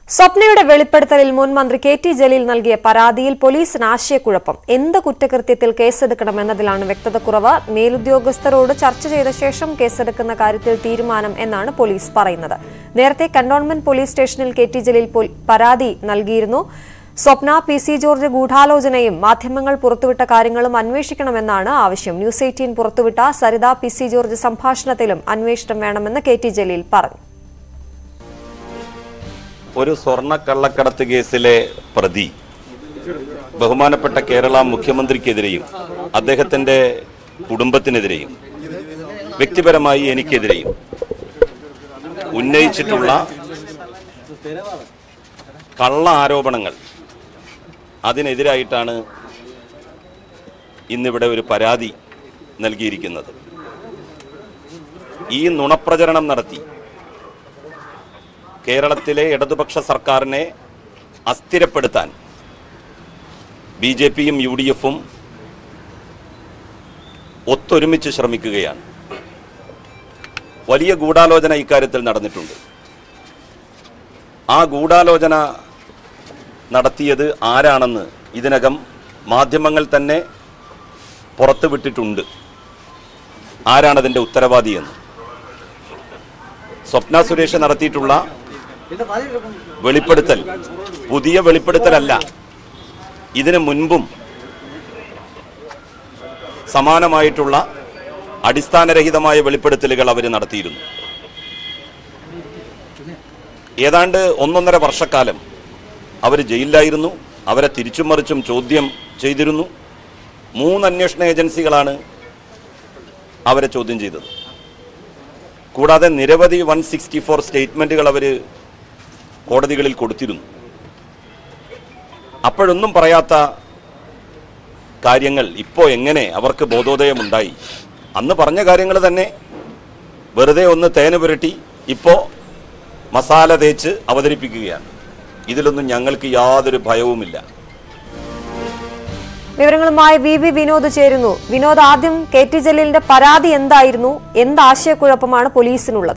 സ്വപ്നയുടെ വെളിപ്പെടുത്തലിൽ മുൻ മന്ത്രി കെ ടി ജലീൽ നൽകിയ പരാതിയിൽ പോലീസിന് ആശയക്കുഴപ്പം എന്ത് കുറ്റകൃത്യത്തിൽ കേസെടുക്കണമെന്നതിലാണ് വ്യക്തതക്കുറവ് മേലുദ്യോഗസ്ഥരോട് ചർച്ച ചെയ്ത ശേഷം കേസെടുക്കുന്ന കാര്യത്തിൽ തീരുമാനം എന്നാണ് പോലീസ് പറയുന്നത് നേരത്തെ കന്റോൺമെന്റ് പോലീസ് സ്റ്റേഷനിൽ കെ ടി ജലീൽ പോൽ- പരാതി നൽകിയിരുന്നു സ്വപ്ന പി സി ജോർജ് ഗൂഢാലോചനയും മാധ്യമങ്ങൾ പുറത്തുവിട്ട കാര്യങ്ങളും അന്വേഷിക്കണമെന്നാണ് ആവശ്യം ന്യൂസ് എയ്റ്റീൻ പുറത്തുവിട്ട സരിത പി സി ജോർജ് സംഭാഷണത്തിലും അന്വേഷണം വേണമെന്ന് കെ ടി ജലീൽ പറഞ്ഞു ഒരു സ്വർണ്ണ കള്ളക്കടത്ത് കേസിലെ പ്രതി ബഹുമാനപ്പെട്ട കേരള മുഖ്യമന്ത്രിക്കെതിരെയും അദ്ദേഹത്തിന്റെ കുടുംബത്തിനെതിരെയും വ്യക്തിപരമായി എനിക്കെതിരെയും ഉന്നയിച്ചിട്ടുള്ള കള്ള ആരോപണങ്ങൾ അതിനെതിരായിട്ടാണ് ഇന്നിവിടെ ഒരു പരാതി നൽകിയിരിക്കുന്നത് ഈ നുണപ്രചരണം നടത്തി കേരളത്തിലെ ഇടതുപക്ഷ സർക്കാരിനെ അസ്ഥിരപ്പെടുത്താൻ ബി ജെ പിയും യു ഡി എഫും ഒത്തൊരുമിച്ച് ശ്രമിക്കുകയാണ് വലിയ ഗൂഢാലോചന ഇക്കാര്യത്തിൽ നടന്നിട്ടുണ്ട് ആ ഗൂഢാലോചന നടത്തിയത് ആരാണെന്ന് ഇതിനകം മാധ്യമങ്ങൾ തന്നെ പുറത്തുവിട്ടിട്ടുണ്ട് ആരാണതിൻ്റെ ഉത്തരവാദിയെന്ന് സ്വപ്ന സുരേഷ് നടത്തിയിട്ടുള്ള വെളിപ്പെടുത്തൽ പുതിയ വെളിപ്പെടുത്തലല്ല ഇതിനു മുൻപും സമാനമായിട്ടുള്ള അടിസ്ഥാനരഹിതമായ വെളിപ്പെടുത്തലുകൾ അവർ നടത്തിയിരുന്നു ഏതാണ്ട് ഒന്നൊന്നര വർഷക്കാലം അവർ ജയിലിലായിരുന്നു അവരെ തിരിച്ചും മറിച്ചും ചോദ്യം ചെയ്തിരുന്നു മൂന്ന് അന്വേഷണ ഏജൻസികളാണ് അവരെ ചോദ്യം ചെയ്തത് കൂടാതെ നിരവധി വൺ സിക്സ്റ്റി ഫോർ സ്റ്റേറ്റ്മെൻറ്റുകൾ അവർ കോടതികളിൽ കൊടുത്തിരുന്നു അപ്പോഴൊന്നും പറയാത്ത കാര്യങ്ങൾ ഇപ്പോൾ എങ്ങനെ അവർക്ക് ബോധോദയമുണ്ടായി അന്ന് പറഞ്ഞ കാര്യങ്ങൾ തന്നെ വെറുതെ ഒന്ന് തേന് പുരട്ടി ഇപ്പോൾ മസാല തേച്ച് അവതരിപ്പിക്കുകയാണ് ഇതിലൊന്നും ഞങ്ങൾക്ക് യാതൊരു ഭയവുമില്ല വിവരങ്ങളുമായി വി വി വിനോദ് ചേരുന്നു വിനോദ് ആദ്യം കെ ടി ജലീലിന്റെ പരാതി എന്തായിരുന്നു എന്ത് ആശയക്കുഴപ്പമാണ് പോലീസിനുള്ളത്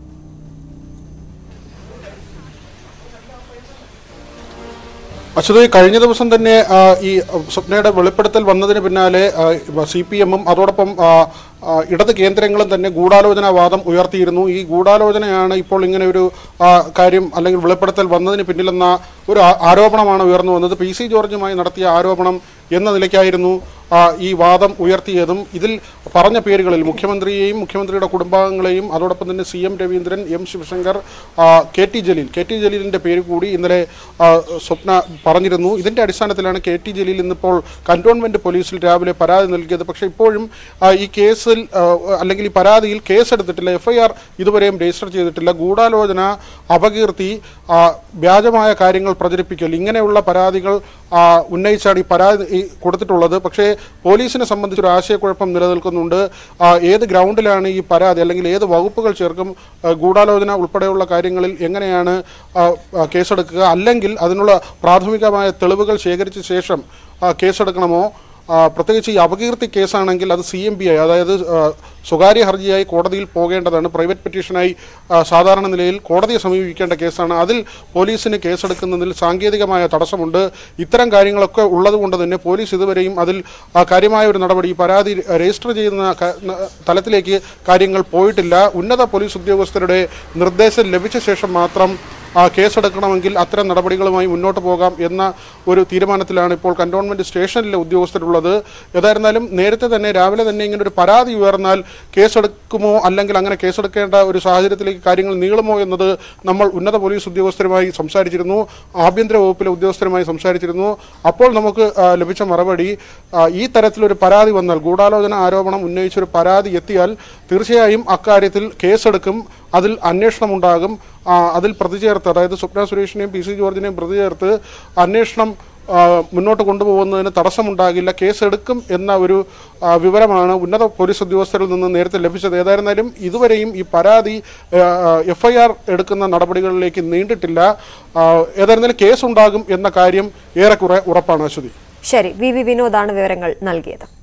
അശ്വതി കഴിഞ്ഞ ദിവസം തന്നെ ആ, ഈ സ്വപ്നയുടെ വെളിപ്പെടുത്തൽ വന്നതിന് പിന്നാലെ സി പി എമ്മും അതോടൊപ്പം ആ, ആ, ഇടത് കേന്ദ്രങ്ങളും തന്നെ ഗൂഢാലോചന വാദം ഉയർത്തിയിരുന്നു ഈ ഗൂഢാലോചനയാണ് ഇപ്പോൾ ഇങ്ങനെ ഒരു ആ, കാര്യം അല്ലെങ്കിൽ വെളിപ്പെടുത്തൽ വന്നതിന് പിന്നിലെന്ന ഒരു ആ- ആരോപണമാണ് ഉയർന്നു വന്നത് പി സി ജോർജുമായി നടത്തിയ ആരോപണം എന്ന നിലയ്ക്കായിരുന്നു ആ, ഈ വാദം ഉയർത്തിയതും ഇതിൽ പറഞ്ഞ പേരുകളിൽ മുഖ്യമന്ത്രിയെയും മുഖ്യമന്ത്രിയുടെ കുടുംബാംഗങ്ങളെയും അതോടൊപ്പം തന്നെ C M Raveendran M Sivasankar ആ, K T Jaleel K T ജലീലിന്റെ പേര് കൂടി ഇന്നലെ ആ, സ്വപ്ന പറഞ്ഞിരുന്നു ഇതിന്റെ അടിസ്ഥാനത്തിലാണ് കെ ടി ജലീൽ ഇന്നിപ്പോൾ കന്റോൺമെന്റ് പോലീസിൽ രാവിലെ പരാതി നൽകിയത് പക്ഷേ ഇപ്പോഴും ആ, ഈ കേസിൽ ആ, അല്ലെങ്കിൽ ഈ പരാതിയിൽ കേസെടുത്തിട്ടില്ല എഫ്ഐആർ ഇതുവരെയും രജിസ്റ്റർ ചെയ്തിട്ടില്ല ഗൂഢാലോചന അപകീർത്തി ആ, വ്യാജമായ കാര്യങ്ങൾ പ്രചരിപ്പിക്കൽ ഇങ്ങനെയുള്ള പരാതികൾ ആ, ഉന്നയിച്ചാണ് ഈ പരാതി ഈ കൊടുത്തിട്ടുള്ളത് പക്ഷേ പോലീസിനെ സംബന്ധിച്ചൊരു ആശയക്കുഴപ്പം നിലനിൽക്കുന്നുണ്ട് ആ, ഏത് ഗ്രൗണ്ടിലാണ് ഈ പരാതി അല്ലെങ്കിൽ ഏത് വകുപ്പുകൾ ചേർക്കും ആ, ഗൂഢാലോചന ഉൾപ്പെടെയുള്ള കാര്യങ്ങളിൽ എങ്ങനെയാണ് ആ, ആ, കേസെടുക്കുക അല്ലെങ്കിൽ അതിനുള്ള പ്രാഥമികമായ തെളിവുകൾ ശേഖരിച്ച ശേഷം ആ, കേസെടുക്കണമോ ആ, പ്രത്യേകിച്ച് ഈ അപകീർത്തി കേസാണെങ്കിൽ അത് സി എം ബി ആയി അതായത് ആ, സ്വകാര്യ ഹർജിയായി കോടതിയിൽ പോകേണ്ടതാണ് പ്രൈവറ്റ് പെറ്റീഷനായി ആ, സാധാരണ നിലയിൽ കോടതിയെ സമീപിക്കേണ്ട കേസാണ് അതിൽ പോലീസിന് കേസെടുക്കുന്നതിൽ സാങ്കേതികമായ തടസ്സമുണ്ട് ഇത്തരം കാര്യങ്ങളൊക്കെ ഉള്ളതുകൊണ്ട് തന്നെ പോലീസ് ഇതുവരെയും അതിൽ ആ, കാര്യമായ ഒരു നടപടി ഈ പരാതി രജിസ്റ്റർ ചെയ്യുന്ന ക- ന- തലത്തിലേക്ക് കാര്യങ്ങൾ പോയിട്ടില്ല ഉന്നത പോലീസ് ഉദ്യോഗസ്ഥരുടെ നിർദ്ദേശം ലഭിച്ച ശേഷം മാത്രം ആ കേസെടുക്കണമെങ്കിൽ അത്തരം നടപടികളുമായി മുന്നോട്ട് പോകാം എന്ന ഒരു തീരുമാനത്തിലാണ് ഇപ്പോൾ കന്റോൺമെന്റ് സ്റ്റേഷനിലെ ഉദ്യോഗസ്ഥരുള്ളത് ഏതായിരുന്നാലും നേരത്തെ തന്നെ രാവിലെ തന്നെ ഇങ്ങനെ ഒരു പരാതി ഉയർന്നാൽ കേസെടുക്കുമോ അല്ലെങ്കിൽ അങ്ങനെ കേസെടുക്കേണ്ട ഒരു സാഹചര്യത്തിലേക്ക് കാര്യങ്ങൾ നീളുമോ എന്നത് നമ്മൾ ഉന്നത പോലീസ് ഉദ്യോഗസ്ഥരുമായി സംസാരിച്ചിരുന്നു ആഭ്യന്തര വകുപ്പിലെ ഉദ്യോഗസ്ഥരുമായി സംസാരിച്ചിരുന്നു അപ്പോൾ നമുക്ക് ആ, ലഭിച്ച മറുപടി ആ, ഈ തരത്തിലൊരു പരാതി വന്നാൽ ഗൂഢാലോചന ആരോപണം ഉന്നയിച്ചൊരു പരാതി എത്തിയാൽ തീർച്ചയായും അക്കാര്യത്തിൽ കേസെടുക്കും അതിൽ അന്വേഷണം ഉണ്ടാകും ആ, അതിൽ പ്രതി ചേർത്ത് അതായത് സ്വപ്ന സുരേഷിനെയും പി സി ജോർജിനെയും പ്രതി ചേർത്ത് അന്വേഷണം ആ, മുന്നോട്ട് കൊണ്ടുപോകുന്നതിന് തടസ്സമുണ്ടാകില്ല കേസെടുക്കും എന്ന ഒരു ആ, വിവരമാണ് ഉന്നത പോലീസ് ഉദ്യോഗസ്ഥരിൽ നിന്ന് നേരത്തെ ലഭിച്ചത് ഏതായിരുന്നാലും ഇതുവരെയും ഈ പരാതി എഫ് ഐ ആർ എടുക്കുന്ന നടപടികളിലേക്ക് നീണ്ടിട്ടില്ല ആ, ഏതായിരുന്നാലും കേസുണ്ടാകും എന്ന കാര്യം ഏറെക്കുറെ ഉറപ്പാണ് അശ്വതി ശരി വി വി വിനോദാണ് വിവരങ്ങൾ നൽകിയത്